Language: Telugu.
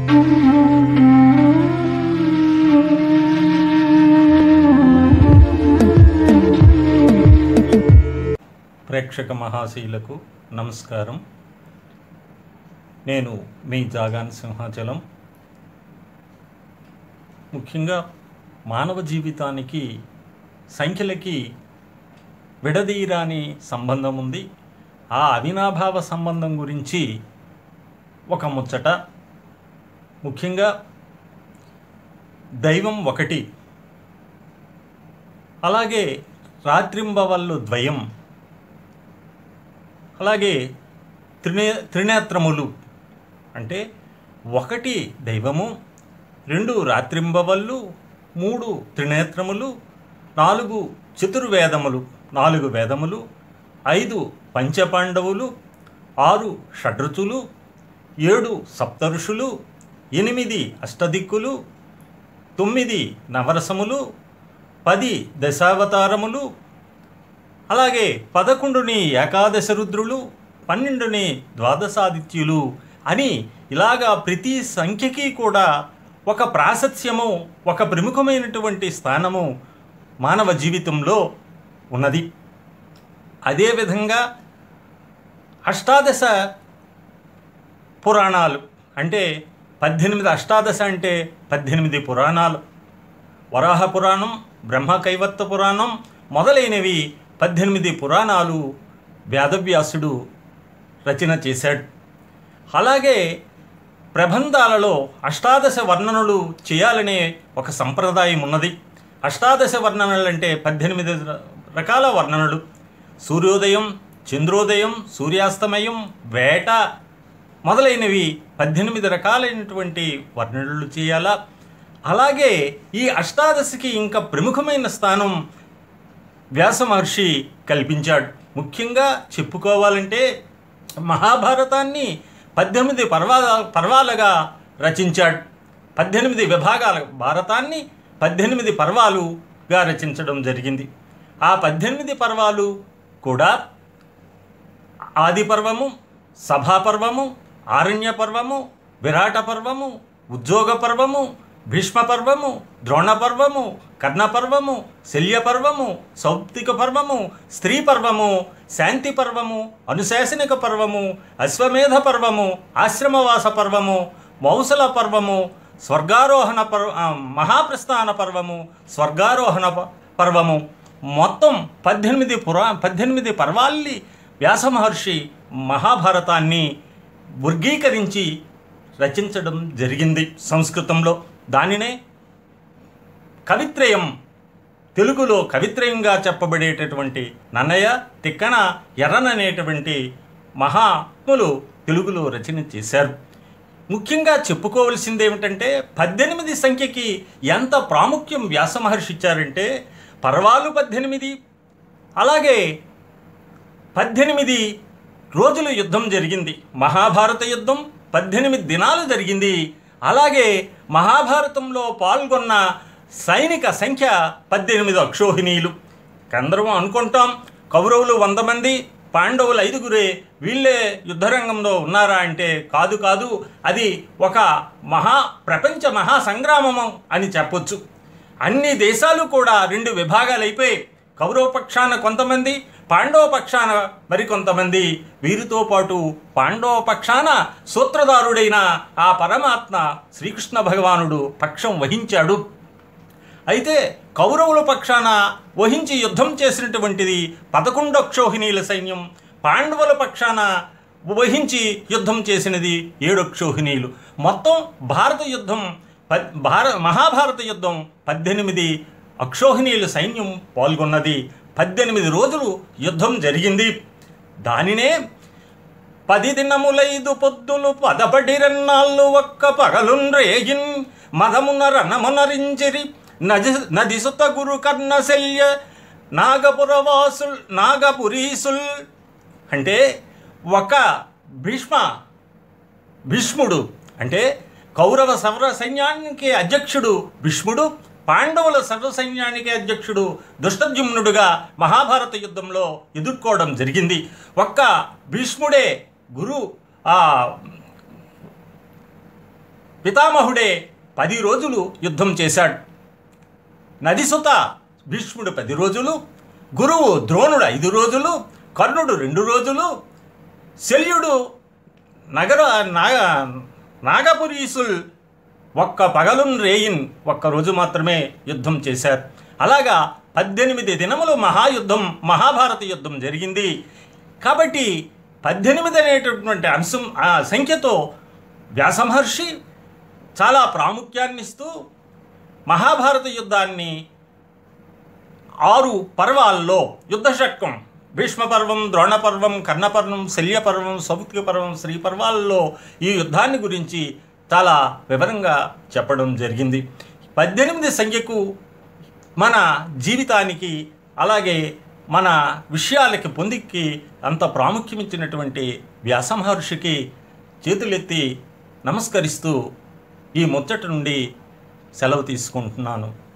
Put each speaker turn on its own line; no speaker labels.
ప్రేక్షక మహాశీలకు నమస్కారం నేను మీ జాగాన్ సింహాచలం ముఖ్యంగా మానవ జీవితానికి సంఖ్యలకి విడదీయరాని సంబంధం ఉంది ఆ అవినాభావ సంబంధం గురించి ఒక ముచ్చట ముఖ్యంగా దైవం ఒకటి అలాగే రాత్రింబవళ్ళు ద్వయం అలాగే త్రినే త్రినేత్రములు అంటే ఒకటి దైవము రెండు రాత్రింబవళ్ళు మూడు త్రినేత్రములు నాలుగు చతుర్వేదములు నాలుగు వేదములు ఐదు పంచపాండవులు ఆరు షడ్రుచులు ఏడు సప్తఋషులు ఎనిమిది అష్టదిక్కులు తొమ్మిది నవరసములు పది దశావతారములు అలాగే పదకొండుని ఏకాదశ రుద్రులు పన్నెండుని ద్వాదశాదిత్యులు అని ఇలాగా ప్రతి సంఖ్యకి కూడా ఒక ప్రాశస్యము ఒక ప్రముఖమైనటువంటి స్థానము మానవ జీవితంలో ఉన్నది అదేవిధంగా అష్టాదశ పురాణాలు అంటే పద్దెనిమిది అష్టాదశ అంటే పద్దెనిమిది పురాణాలు వరాహ పురాణం బ్రహ్మ కైవత్త పురాణం మొదలైనవి పద్దెనిమిది పురాణాలు వేదవ్యాసుడు రచన చేశాడు అలాగే ప్రబంధాలలో అష్టాదశ వర్ణనలు చేయాలనే ఒక సంప్రదాయం ఉన్నది అష్టాదశ వర్ణనలు అంటే పద్దెనిమిది రకాల వర్ణనలు సూర్యోదయం చంద్రోదయం సూర్యాస్తమయం వేట మొదలైనవి పద్దెనిమిది రకాలైనటువంటి వర్ణనలు చేయాలా అలాగే ఈ అష్టాదశికి ఇంకా ప్రముఖమైన స్థానం వ్యాస మహర్షి కల్పించాడు ముఖ్యంగా చెప్పుకోవాలంటే మహాభారతాన్ని పద్దెనిమిది పర్వాల పర్వాలుగా రచించాడు పద్దెనిమిది విభాగాల భారతాన్ని పద్దెనిమిది పర్వాలుగా రచించడం జరిగింది ఆ పద్దెనిమిది పర్వాలు కూడా ఆది పర్వము సభాపర్వము ఆరణ్య పర్వము విరాట పర్వము ఉద్యోగ పర్వము భీష్మ పర్వము ద్రోణ పర్వము కర్ణ పర్వము శల్య పర్వము సౌప్తిక పర్వము స్త్రీ పర్వము శాంతి పర్వము అనుశాసనిక పర్వము అశ్వమేధ పర్వము ఆశ్రమవాస పర్వము మౌసల పర్వము స్వర్గారోహణ పర్వ ఆ, మహాప్రస్థాన పర్వము స్వర్గారోహణ ప- పర్వము మొత్తం పద్దెనిమిది పురా పద్దెనిమిది పర్వాల్ని వ్యాస మహర్షి మహాభారతాన్ని వర్గీకరించి రచించడం జరిగింది సంస్కృతంలో దానినే కవిత్రయం తెలుగులో కవిత్రయంగా చెప్పబడేటటువంటి నన్నయ్య తిక్కన ఎర్రననేటువంటి మహాత్ములు తెలుగులో రచన చేశారు ముఖ్యంగా చెప్పుకోవలసింది ఏమిటంటే పద్దెనిమిది సంఖ్యకి ఎంత ప్రాముఖ్యం వ్యాస మహర్షి ఇచ్చారంటే పర్వాలు పద్దెనిమిది అలాగే పద్దెనిమిది రోజులు యుద్ధం జరిగింది మహాభారత యుద్ధం పద్దెనిమిది దినాలు జరిగింది అలాగే మహాభారతంలో పాల్గొన్న సైనిక సంఖ్య పద్దెనిమిది అక్షోహిణీలు అందరం అనుకుంటాం కౌరవులు వంద మంది పాండవులు ఐదుగురే వీళ్ళే యుద్ధరంగంలో ఉన్నారా అంటే కాదు కాదు అది ఒక మహా ప్రపంచ మహా సంగ్రామము అని చెప్పొచ్చు అన్ని దేశాలు కూడా రెండు విభాగాలు అయిపోయి కౌరవ పక్షాన కొంతమంది పాండవ పక్షాన మరికొంతమంది వీరితో పాటు పాండవ పక్షాన సూత్రధారుడైన ఆ పరమాత్మ శ్రీకృష్ణ భగవానుడు పక్షం వహించాడు అయితే కౌరవుల పక్షాన వహించి యుద్ధం చేసినటువంటిది పదకొండు అక్షోహిణీల సైన్యం పాండవుల పక్షాన వహించి యుద్ధం చేసినది ఏడు అక్షోహిణీలు మొత్తం భారత యుద్ధం పద్ భార మహాభారత యుద్ధం పద్దెనిమిది అక్షోహిణీల సైన్యం పాల్గొన్నది పద్దెనిమిది రోజులు యుద్ధం జరిగింది దానినే పది దినములైదు పొద్దులు పదపడిరన్నాళ్ళు ఒక్క పగలున్ రేగిన్ మదమున రణమునరించిరి నది నదిసుత గురు కర్ణశల్య నాగపురవాసుల్ నాగపురీసుల్ అంటే ఒక భీష్మ భీష్ముడు అంటే కౌరవ సర్వ సైన్యానికి అధ్యక్షుడు భీష్ముడు పాండవుల సర్వ సైన్యానికి అధ్యక్షుడు దుష్టజుమ్నుడుగా మహాభారత యుద్ధంలో ఎదుర్కోవడం జరిగింది ఒక్క భీష్ముడే గురు ఆ పితామహుడే పది రోజులు యుద్ధం చేశాడు నదిసుత భీష్ముడు పది రోజులు గురువు ద్రోణుడు ఐదు రోజులు కర్ణుడు రెండు రోజులు శల్యుడు నగర నాగ నాగపురీసుల్ ఒక్క పగలున్ రేయిన్ ఒక్క రోజు మాత్రమే యుద్ధం చేశారు అలాగా పద్దెనిమిది దినములు మహాయుద్ధం మహాభారత యుద్ధం జరిగింది కాబట్టి పద్దెనిమిది అనేటటువంటి అంశం ఆ సంఖ్యతో వ్యాసమహర్షి చాలా ప్రాముఖ్యాన్ని ఇస్తూ మహాభారత యుద్ధాన్ని ఆరు పర్వాల్లో యుద్ధ షట్కం భీష్మ పర్వం ద్రోణ పర్వం కర్ణపర్వం శల్య పర్వం సౌత్య పర్వం శ్రీ పర్వాల్లో ఈ యుద్ధాన్ని గురించి చాలా వివరంగా చెప్పడం జరిగింది పద్దెనిమిది సంఖ్యకు మన జీవితానికి అలాగే మన విషయాలకి పొందికి అంత ప్రాముఖ్యమిచ్చినటువంటి వ్యాసమహర్షికి చేతులెత్తి నమస్కరిస్తూ ఈ ముచ్చట నుండి సెలవు తీసుకుంటున్నాను